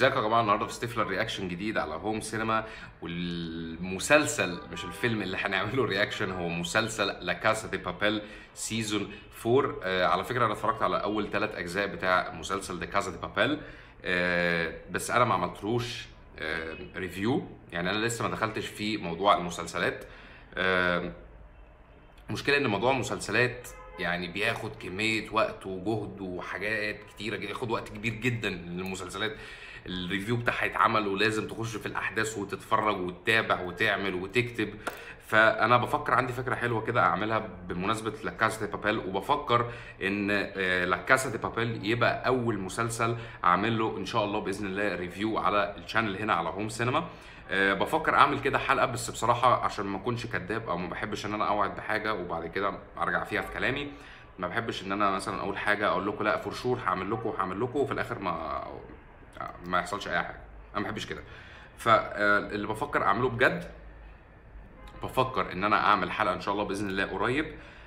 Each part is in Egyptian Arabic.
ازيكم يا جماعه النهارده في ستيفلر رياكشن جديد على هوم سينما والمسلسل مش الفيلم اللي هنعمله رياكشن هو مسلسل لا كاسا دي بابيل سيزون 4 آه على فكره انا اتفرجت على اول ثلاث اجزاء بتاع مسلسل لا كاسا دي بابيل آه بس انا ما عملتلوش آه ريفيو يعني انا لسه ما دخلتش في موضوع المسلسلات آه المشكله ان موضوع المسلسلات يعني بياخد كميه وقت وجهد وحاجات كتيره جدا ياخد وقت كبير جدا للمسلسلات الريفيو بتاعها يتعمل ولازم تخش في الاحداث وتتفرج وتتابع وتعمل وتكتب فانا بفكر عندي فكره حلوه كده اعملها بمناسبه لاكاسا دي بابيل وبفكر ان لاكاسا دي بابيل يبقى اول مسلسل اعمل له ان شاء الله باذن الله ريفيو على الشانل هنا على هوم سينما أه بفكر اعمل كده حلقه بس بصراحه عشان ما اكونش كذاب او ما بحبش ان انا اوعد بحاجه وبعد كده ارجع فيها في كلامي ما بحبش ان انا مثلا اقول حاجه اقول لكم لا فور شور هعمل لكم وهعمل لكم وفي الاخر ما ما يحصلش اي حاجه انا ما بحبش كده فاللي بفكر اعمله بجد بفكر ان انا اعمل حلقه ان شاء الله باذن الله قريب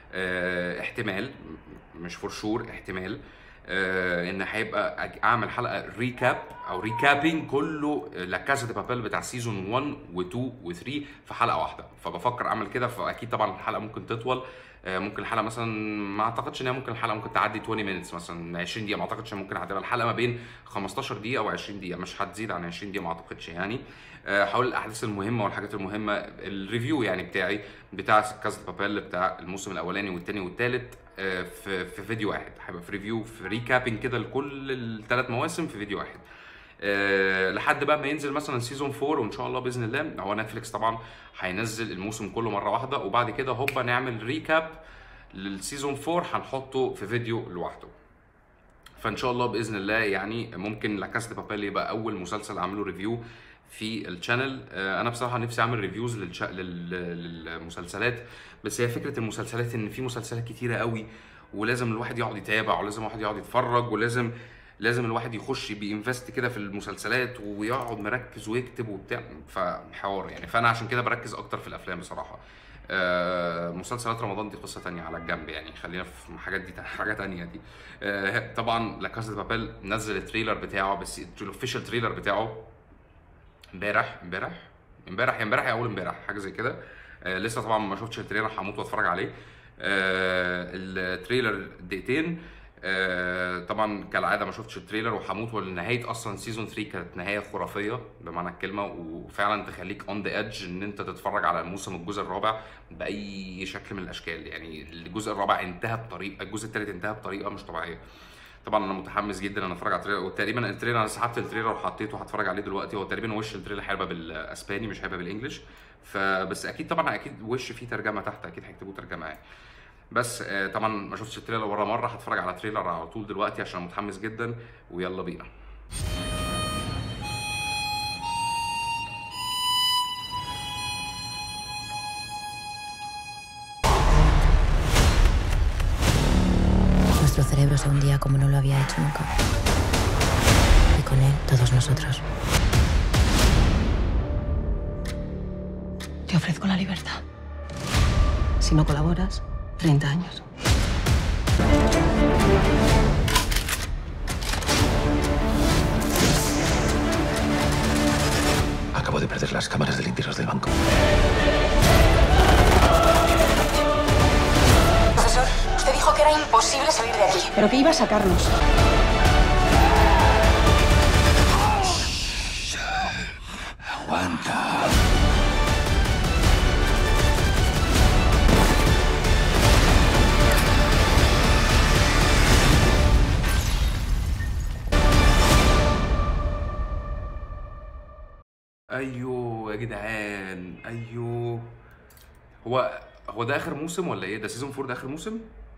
أه احتمال مش فور شور احتمال آه ان هيبقى اعمل حلقه ريكاب او ريكابينج كله لا كاسا دي بابيل بتاع سيزون 1 و2 و3 في حلقه واحده فبفكر اعمل كده فاكيد طبعا الحلقه ممكن تطول آه ممكن الحلقه مثلا ما اعتقدش ان هي ممكن الحلقه ممكن تعدي 20 مينتس مثلا 20 دقيقه ما اعتقدش ممكن هتبقى الحلقه ما بين 15 دقيقه و20 دقيقه مش هتزيد عن 20 دقيقه ما اعتقدش يعني آه حول الاحداث المهمه والحاجات المهمه الريفيو يعني بتاعي بتاع كاسا دي بابيل بتاع الموسم الاولاني والثاني والثالث في في فيديو واحد هيبقى في ريفيو في ريكابينج كده لكل الثلاث مواسم في فيديو واحد أه لحد بقى ما ينزل مثلا سيزون 4 وان شاء الله باذن الله هو نتفليكس طبعا هينزل الموسم كله مره واحده وبعد كده هوبا نعمل ريكاب للسيزون 4 هنحطه في فيديو لوحده فان شاء الله باذن الله يعني ممكن لا كاس دي بابيل يبقى اول مسلسل اعمله ريفيو في الشانل انا بصراحه نفسي اعمل ريفيوز للش... للمسلسلات بس هي فكره المسلسلات ان في مسلسلات كتيره قوي ولازم الواحد يقعد يتابع ولازم الواحد يقعد يتفرج ولازم لازم الواحد يخش بينفست كده في المسلسلات ويقعد مركز ويكتب وبتاع فحوار يعني فانا عشان كده بركز اكتر في الافلام بصراحه آه مسلسلات رمضان دي قصه تانية على الجنب يعني خلينا في حاجات دي حاجه تانية دي آه طبعا لا كاسا بابيل نزل التريلر بتاعه بس الاوفيشال تريلر بتاعه امبارح امبارح امبارح يا امبارح يا اول امبارح حاجه زي كده آه لسه طبعا ما شفتش التريلر هموت واتفرج عليه آه التريلر دقيقتين آه طبعا كالعاده ما شفتش التريلر وهموت ونهايه اصلا سيزون 3 كانت نهايه خرافيه بمعنى الكلمه وفعلا تخليك اون ذا ايدج ان انت تتفرج على الموسم الجزء الرابع باي شكل من الاشكال يعني الجزء الرابع انتهى بطريقه الجزء الثالث انتهى بطريقه مش طبيعيه طبعا انا متحمس جدا انا اتفرج على التريلر وتقريبا التريلر انا سحبت التريلر وحطيته هتفرج عليه دلوقتي هو تقريبا وش التريلر هيبقى بالاسباني مش هيبقى بالانجلش فبس اكيد طبعا اكيد وش فيه ترجمه تحت اكيد هيكتبوا ترجمه يعني بس طبعا ما شفتش التريلر ولا مره هتفرج على تريلر على طول دلوقتي عشان متحمس جدا ويلا بينا Nuestro cerebro se hundía como no lo había hecho nunca. Y con él, todos nosotros. Te ofrezco la libertad. Si no colaboras, 30 años. Acabo de perder las cámaras del interior del banco. Profesor, usted dijo que era imposible salir de aquí. ¿Pero que iba a sacarnos? Aguanta. ايوه يا جدعان ايوه هو هو ده اخر موسم ولا ايه ده سيزون 4 ده اخر موسم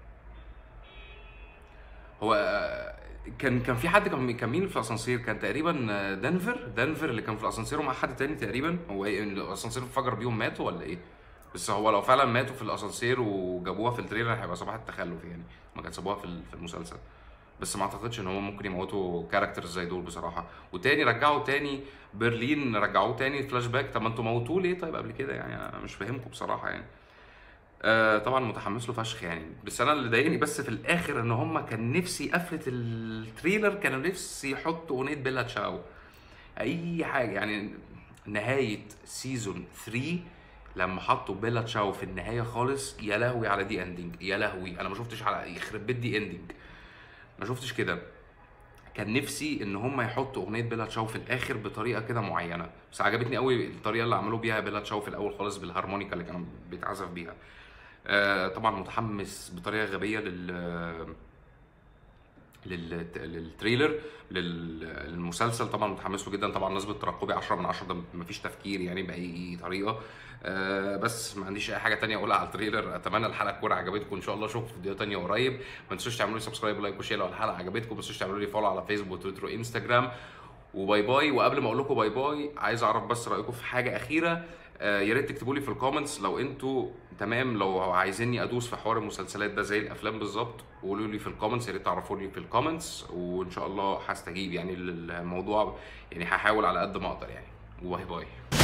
هو كان كان في حد كان كان مين في الاسانسير كان تقريبا دنفر دنفر اللي كان في الاسانسير ومع حد تاني تقريبا هو ايه الاسانسير انفجر بيهم ماتوا ولا ايه بس هو لو فعلا ماتوا في الاسانسير وجابوها في التريلر هيبقى صباح التخلف يعني ما كان سابوها في في المسلسل بس ما اعتقدش ان هم ممكن يموتوا كاركترز زي دول بصراحه وتاني رجعوا تاني برلين رجعوه تاني فلاش باك طب ما انتوا موتوه ليه طيب قبل كده يعني انا مش فاهمكم بصراحه يعني آه طبعا متحمس له فشخ يعني بس انا اللي ضايقني بس في الاخر ان هم كان نفسي قفله التريلر كانوا نفسي يحطوا اغنيه بيلا تشاو اي حاجه يعني نهايه سيزون 3 لما حطوا بيلا تشاو في النهايه خالص يا لهوي على دي اندنج يا لهوي انا ما شفتش على يخرب بيت دي اندنج ما شفتش كده كان نفسي ان هم يحطوا اغنيه بيلا تشاو في الاخر بطريقه كده معينه بس عجبتني قوي الطريقه اللي عملوا بيها بيلا تشاو في الاول خالص بالهارمونيكا اللي كانوا بيتعزف بيها آه طبعا متحمس بطريقه غبيه لل لل- للتريلر لل- للمسلسل طبعا متحمس له جدا طبعا نسبه ترقبي 10 من 10 ده مفيش تفكير يعني باي طريقه آه بس ما عنديش اي حاجه تانية اقولها على التريلر اتمنى الحلقه تكون عجبتكم ان شاء الله اشوفكم في فيديو تانية قريب ما تنسوش تعملوا لي سبسكرايب ولايك وشير لو الحلقه عجبتكم ما تنسوش تعملوا لي فولو على فيسبوك وتويتر وانستجرام وباي باي وقبل ما اقول لكم باي باي عايز اعرف بس رايكم في حاجه اخيره آه، يا ريت تكتبوا لي في الكومنتس لو انتوا تمام لو عايزيني ادوس في حوار المسلسلات ده زي الافلام بالظبط قولوا لي في الكومنتس يا ريت تعرفوني في الكومنتس وان شاء الله هستجيب يعني للموضوع يعني هحاول على قد ما اقدر يعني وباي باي